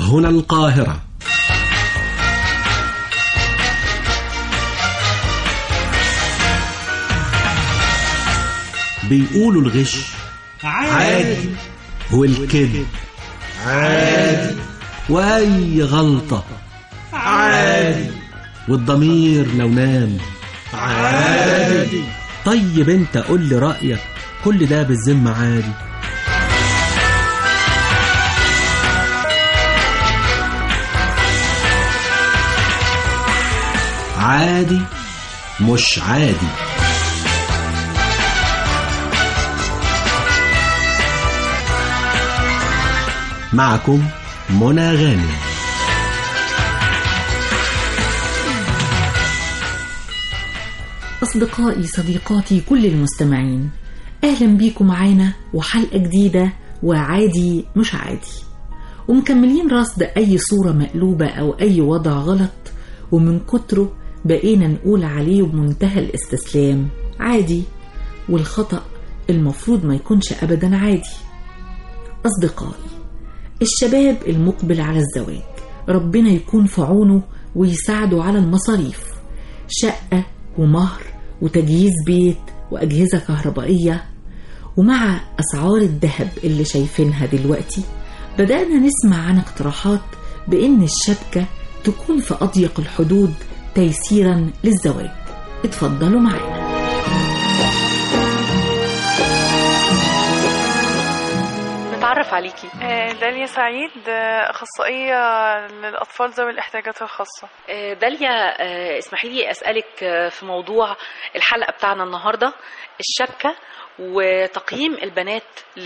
هنا القاهرة بيقولوا الغش عادي والكذب عادي وأي غلطة عادي والضمير لو نام عادي طيب انت قول لي رأيك كل ده بالذمة عادي عادي مش عادي معكم منى غانم أصدقائي صديقاتي كل المستمعين أهلا بيكم معانا وحلقة جديدة وعادي مش عادي ومكملين رصد أي صورة مقلوبة أو أي وضع غلط ومن كتره بقينا نقول عليه بمنتهى الاستسلام عادي والخطأ المفروض ما يكونش أبدا عادي أصدقائي الشباب المقبل على الزواج ربنا يكون في عونه ويساعده على المصاريف شقة ومهر وتجهيز بيت وأجهزة كهربائية ومع أسعار الذهب اللي شايفينها دلوقتي بدأنا نسمع عن اقتراحات بإن الشبكة تكون في أضيق الحدود تيسيرا للزواج اتفضلوا معانا نتعرف عليكي آه، داليا سعيد آه، أخصائية للأطفال ذوي الاحتياجات الخاصة آه، داليا آه، اسمحي لي اسالك آه، في موضوع الحلقه بتاعنا النهارده الشبكه وتقييم البنات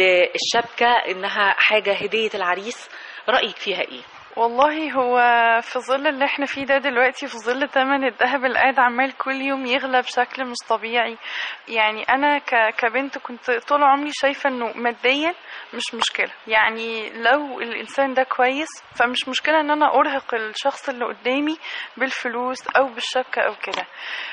للشبكه انها حاجه هديه العريس رايك فيها ايه والله هو في ظل اللي احنا فيه ده دلوقتي في ظل تمن الذهب اللي قاعد عمال كل يوم يغلى بشكل مش طبيعي يعني انا ك- كبنت كنت طول عمري شايفة انه ماديا مش مشكلة يعني لو الانسان ده كويس فمش مشكلة ان انا ارهق الشخص اللي قدامي بالفلوس او بالشبكة او كده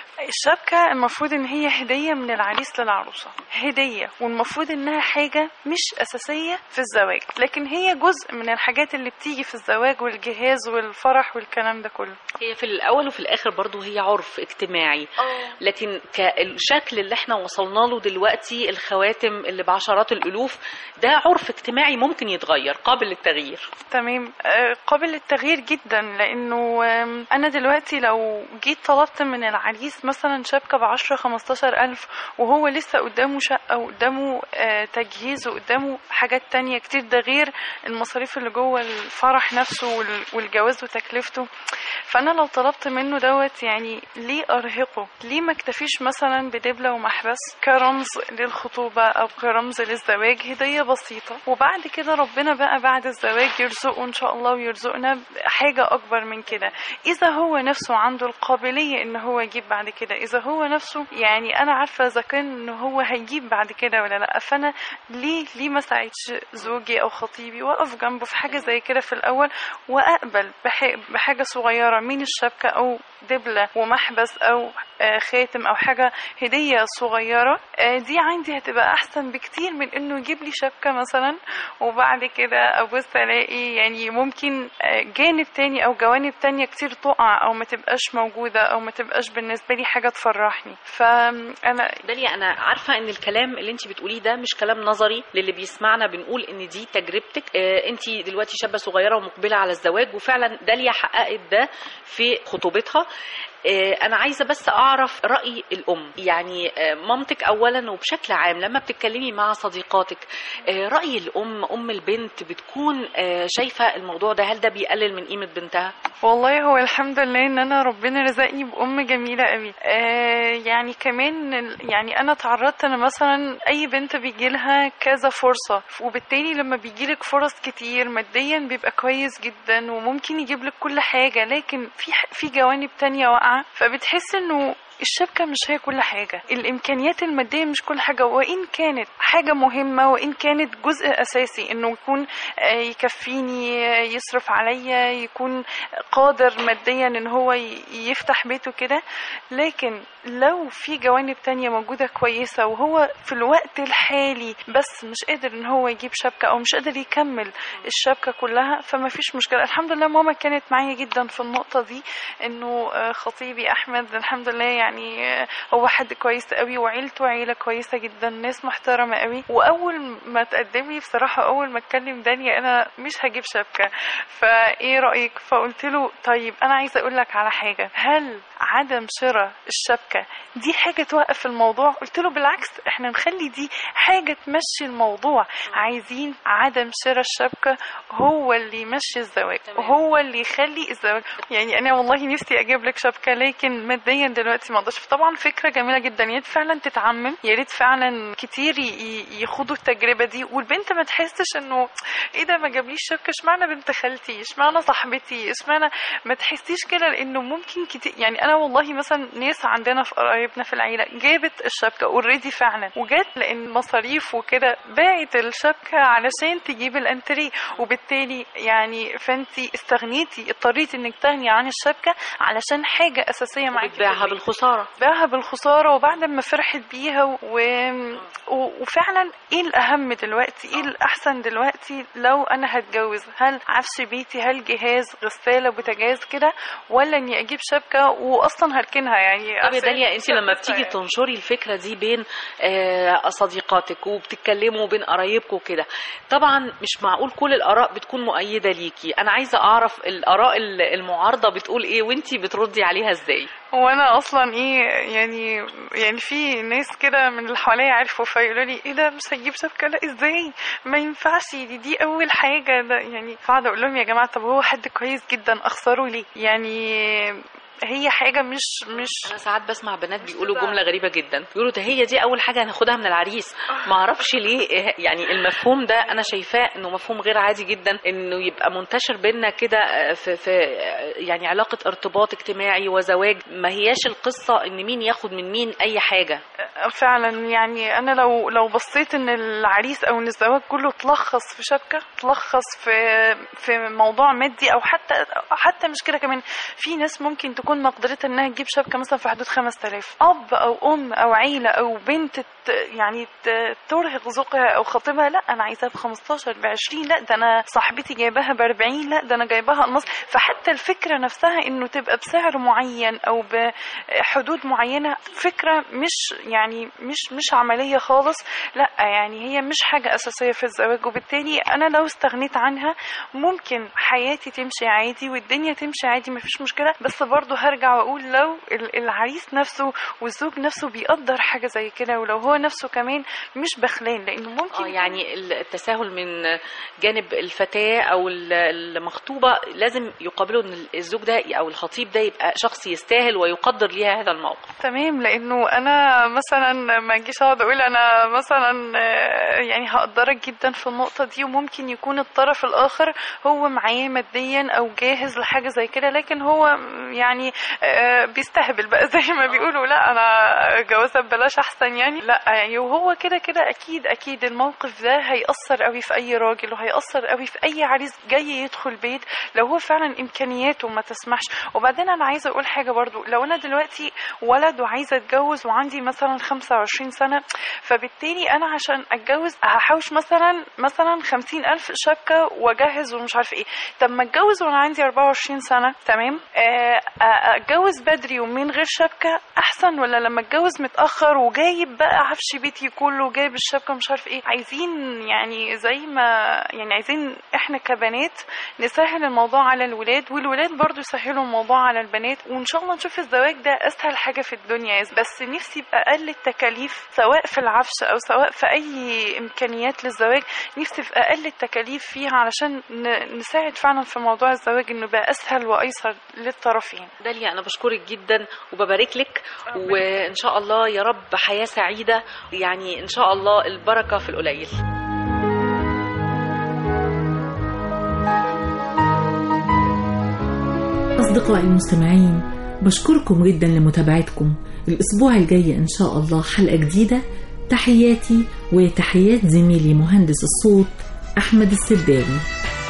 الشبكة المفروض ان هي هدية من العريس للعروسة هدية والمفروض انها حاجة مش اساسية في الزواج لكن هي جزء من الحاجات اللي بتيجي في الزواج والجهاز والفرح والكلام ده كله هي في الاول وفي الاخر برضو هي عرف اجتماعي لكن كالشكل اللي احنا وصلنا له دلوقتي الخواتم اللي بعشرات الالوف ده عرف اجتماعي ممكن يتغير قابل للتغيير تمام آه، قابل للتغيير جدا لانه آم، انا دلوقتي لو جيت طلبت من العريس مثلا شبكه ب 10 15 الف وهو لسه قدامه شقه وقدامه آه، تجهيز وقدامه حاجات تانية كتير ده غير المصاريف اللي جوه الفرح نفسه وال- والجواز وتكلفته فانا لو طلبت منه دوت يعني ليه ارهقه ليه ما اكتفيش مثلا بدبله ومحبس كرمز للخطوبه او كرمز للزواج هديه بسيطه وبعد كده ربنا بقى بعد الزواج يرزقه ان شاء الله ويرزقنا حاجه اكبر من كده اذا هو نفسه عنده القابليه ان هو يجيب بعد كده اذا هو نفسه يعني انا عارفه اذا كان ان هو هيجيب بعد كده ولا لا فانا ليه ليه ما ساعدش زوجي او خطيبي واقف جنبه في حاجه زي كده في الاول واقبل بح- بحاجه صغيره من الشبكه او دبله ومحبس او آه، خاتم او حاجه هديه صغيره آه، دي عندي هتبقى احسن بكتير من انه يجيب لي شبكه مثلا وبعد كده ابص الاقي يعني ممكن آه، جانب تاني او جوانب تانية كتير تقع او ما تبقاش موجوده او ما تبقاش بالنسبه لي حاجه تفرحني فانا داليا انا عارفه ان الكلام اللي انت بتقوليه ده مش كلام نظري للي بيسمعنا بنقول ان دي تجربتك آه انت دلوقتي شابه صغيره ومقبله على الزواج وفعلا داليا حققت ده في خطوبتها آه، انا عايزه بس اعرف راي الام يعني آه، مامتك اولا وبشكل عام لما بتتكلمي مع صديقاتك آه، راي الام ام البنت بتكون آه، شايفه الموضوع ده هل ده بيقلل من قيمه بنتها والله هو الحمد لله ان انا ربنا رزقني بام جميله قوي آه يعني كمان ال- يعني انا تعرضت انا مثلا اي بنت بيجي لها كذا فرصه وبالتالي لما بيجي لك فرص كتير ماديا بيبقى كويس جدا وممكن يجيب لك كل حاجه لكن في ح- في جوانب تانية واقعه فبتحس انه الشبكة مش هي كل حاجة الإمكانيات المادية مش كل حاجة وإن كانت حاجة مهمة وإن كانت جزء أساسي إنه يكون آه، يكفيني آه، يصرف عليا يكون قادر ماديا إن هو ي- يفتح بيته كده لكن لو في جوانب تانية موجودة كويسة وهو في الوقت الحالي بس مش قادر إن هو يجيب شبكة أو مش قادر يكمل الشبكة كلها فما فيش مشكلة الحمد لله ماما كانت معايا جدا في النقطة دي إنه آه، خطيبي أحمد الحمد لله يعني آه، هو حد كويس قوي وعيلته عيلة كويسة جدا ناس محترمة قوي وأول ما تقدم لي بصراحة أول ما اتكلم دانيا أنا مش هجيب شبكة فإيه رأيك فقلت له طيب أنا عايزة أقول لك على حاجة هل عدم شراء الشبكة دي حاجة توقف الموضوع قلت له بالعكس احنا نخلي دي حاجة تمشي الموضوع عايزين عدم شراء الشبكة هو اللي يمشي الزواج تمام. هو اللي يخلي الزواج يعني انا والله نفسي اجيب لك شبكة لكن ماديا دلوقتي ما اقدرش طبعا فكرة جميلة جدا يا ريت فعلا تتعمم يا ريت فعلا كتير ي- ي- يخوضوا التجربة دي والبنت ما تحسش انه ايه ده ما جابليش شبكة اشمعنى بنت خالتي اشمعنى صاحبتي اشمعنى ما تحسيش كده لانه ممكن كتير يعني انا والله مثلا ناس عندنا في قرايبنا في العيله جابت الشبكه اوريدي فعلا وجات لان مصاريف وكده باعت الشبكه علشان تجيب الانتريه وبالتالي يعني فانتي استغنيتي اضطريتي انك تغني عن الشبكه علشان حاجه اساسيه معاكي في بتبيعها البيت. بالخساره باعها بالخسارة وبعد ما فرحت بيها و... و... وفعلا ايه الأهم دلوقتي ايه الأحسن دلوقتي لو أنا هتجوز هل عفش بيتي هل جهاز غسالة بوتاجاز كده ولا إني أجيب شبكة وأصلا هركنها يعني طب يا عشان داليا انت لما شبكة بتيجي يعني. تنشري الفكره دي بين آه، صديقاتك وبتتكلموا بين قرايبكم وكده طبعا مش معقول كل الاراء بتكون مؤيده ليكي انا عايزه اعرف الاراء ال- المعارضه بتقول ايه وانت بتردي عليها ازاي وانا اصلا ايه يعني يعني في ناس كده من اللي حواليا عرفوا فيقولوا لي ايه ده مش هتجيب شبكه لا ازاي ما ينفعش دي دي اول حاجه ده يعني فقعد اقول لهم يا جماعه طب هو حد كويس جدا اخسره ليه يعني هي حاجه مش مش انا ساعات بسمع بنات بيقولوا جمله غريبه جدا بيقولوا ده هي دي اول حاجه هناخدها من العريس ما اعرفش ليه إيه- يعني المفهوم ده انا شايفاه انه مفهوم غير عادي جدا انه يبقى منتشر بينا كده آه، في, في آه، يعني علاقه ارتباط اجتماعي وزواج ما هياش القصه ان مين ياخد من مين اي حاجه فعلا يعني انا لو لو بصيت ان العريس او ان الزواج كله تلخص في شبكه تلخص في في موضوع مادي او حتى حتى مش كده كمان في ناس ممكن تكون مقدرتها انها تجيب شبكه مثلا في حدود 5000 اب او ام او عيله او بنت ت- يعني ت- ترهق زوجها او خطيبها لا انا عايزاها ب 15 ب 20 لا ده انا صاحبتي جايباها ب 40 لا ده انا جايباها قماص فحتى الفكره نفسها انه تبقى بسعر معين او بحدود معينه فكره مش يعني مش مش عمليه خالص لا يعني هي مش حاجه اساسيه في الزواج وبالتالي انا لو استغنيت عنها ممكن حياتي تمشي عادي والدنيا تمشي عادي مفيش مشكله بس برضه هرجع واقول لو ال- العريس نفسه والزوج نفسه بيقدر حاجه زي كده ولو هو نفسه كمان مش بخلان لانه ممكن اه يعني التساهل من جانب الفتاه او ال- المخطوبه لازم يقابله ان الزوج ده او الخطيب ده يبقى شخص يستاهل ويقدر ليها هذا الموقف تمام لانه انا مثلا ما اجيش اقعد اقول انا مثلا آه، يعني هقدرك جدا في النقطه دي وممكن يكون الطرف الاخر هو معاه ماديا او جاهز لحاجه زي كده لكن هو يعني آه، بيستهبل بقى زي ما بيقولوا لا انا جوازه ببلاش احسن يعني لا يعني وهو كده كده اكيد اكيد الموقف ده هيأثر قوي في اي راجل وهيأثر قوي في اي عريس جاي يدخل بيت لو هو فعلا امكانياته ما تسمحش وبعدين انا عايزه اقول حاجه برضو لو انا دلوقتي ولد وعايزه اتجوز وعندي مثلا 25 سنه فبالتالي انا عشان اتجوز هحوش مثلا مثلا 50 الف شبكه واجهز ومش عارف ايه طب ما اتجوز وانا عندي 24 سنه تمام آه، آه، اتجوز بدري ومن غير شبكه احسن ولا لما اتجوز متاخر وجايب بقى عفش بيتي كله وجايب الشبكه مش عارف ايه عايزين يعني زي ما يعني عايزين احنا كبنات نسهل الموضوع على الولاد والولاد برضو يسهلوا الموضوع على البنات وان شاء الله نشوف الزواج ده اسهل حاجه في الدنيا بس نفسي باقل التكاليف سواء في العفش او سواء في اي امكانيات للزواج نفسي في اقل التكاليف فيها علشان ن- نساعد فعلا في موضوع الزواج انه بقى اسهل وايسر للطرفين داليا انا بشكرك جدا وببارك لك وان شاء الله يا رب حياه سعيده يعني ان شاء الله البركه في القليل أصدقائي المستمعين بشكركم جدا لمتابعتكم الأسبوع الجاي إن شاء الله حلقة جديدة تحياتي وتحيات زميلي مهندس الصوت أحمد السداوي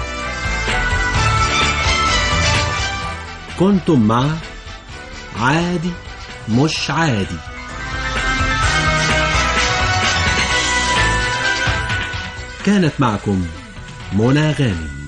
كنتم مع عادي مش عادي كانت معكم منى غانم